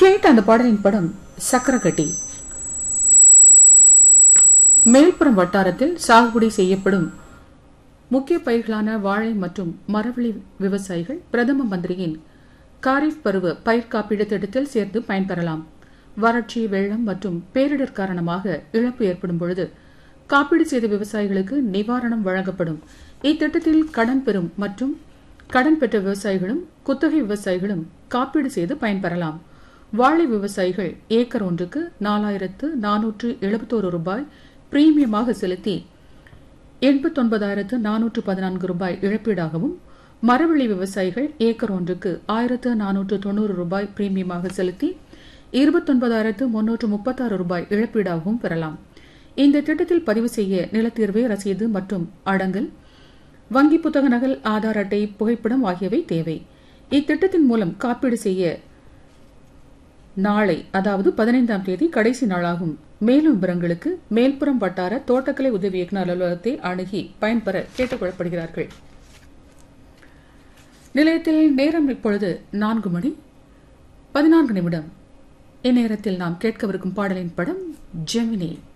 கேட்ட அந்த பாடலின் படம் சக்கரகட்டி மேல்புறம் வட்டாரத்தில் சாகுபடி செய்யப்படும் முக்கிய பயிர்களான வாழை மற்றும் மரவள்ளி விவசாயிகள் பிரதம மந்திரியின் காரிஃப் பருவ பயிர் காப்பீடு திட்டத்தில் சேர்ந்து பயன்பெறலாம் வறட்சி வெள்ளம் மற்றும் பேரிடர் காரணமாக இழப்பு ஏற்படும் பொழுது காப்பீடு செய்த விவசாயிகளுக்கு நிவாரணம் வழங்கப்படும் இத்திட்டத்தில் கடன் பெறும் மற்றும் கடன் பெற்ற விவசாயிகளும் குத்தகை விவசாயிகளும் காப்பீடு செய்து பயன்பெறலாம் வாழை விவசாயிகள் ஏக்கர் ஒன்றுக்கு நாலாயிரத்து நானூற்று எழுபத்தோரு ரூபாய் பிரீமியமாக செலுத்தி எண்பத்தொன்பதாயிரத்து நானூற்று பதினான்கு ரூபாய் இழப்பீடாகவும் மரவள்ளி விவசாயிகள் ஏக்கர் ஒன்றுக்கு ஆயிரத்து நானூற்று தொண்ணூறு ரூபாய் பிரீமியமாக செலுத்தி இருபத்தொன்பதாயிரத்து முன்னூற்று முப்பத்தாறு ரூபாய் இழப்பீடாகவும் பெறலாம் இந்த திட்டத்தில் பதிவு செய்ய நிலத்தீர்வை ரசீது மற்றும் அடங்கல் வங்கி புத்தக நகல் ஆதார் அட்டை புகைப்படம் ஆகியவை தேவை இத்திட்டத்தின் மூலம் காப்பீடு செய்ய நாளை அதாவது பதினைந்தாம் தேதி கடைசி நாளாகும் மேலும் விவரங்களுக்கு மேல்புறம் வட்டார தோட்டக்கலை உதவி இயக்குநர் அலுவலகத்தை அணுகி பயன்பெற கேட்டுக் கொள்ளப்படுகிறார்கள் நிலையத்தில் நேரம் இப்பொழுது நான்கு மணி பதினான்கு நிமிடம் இந்நேரத்தில் நாம் கேட்கவிருக்கும் பாடலின் படம் ஜெமினி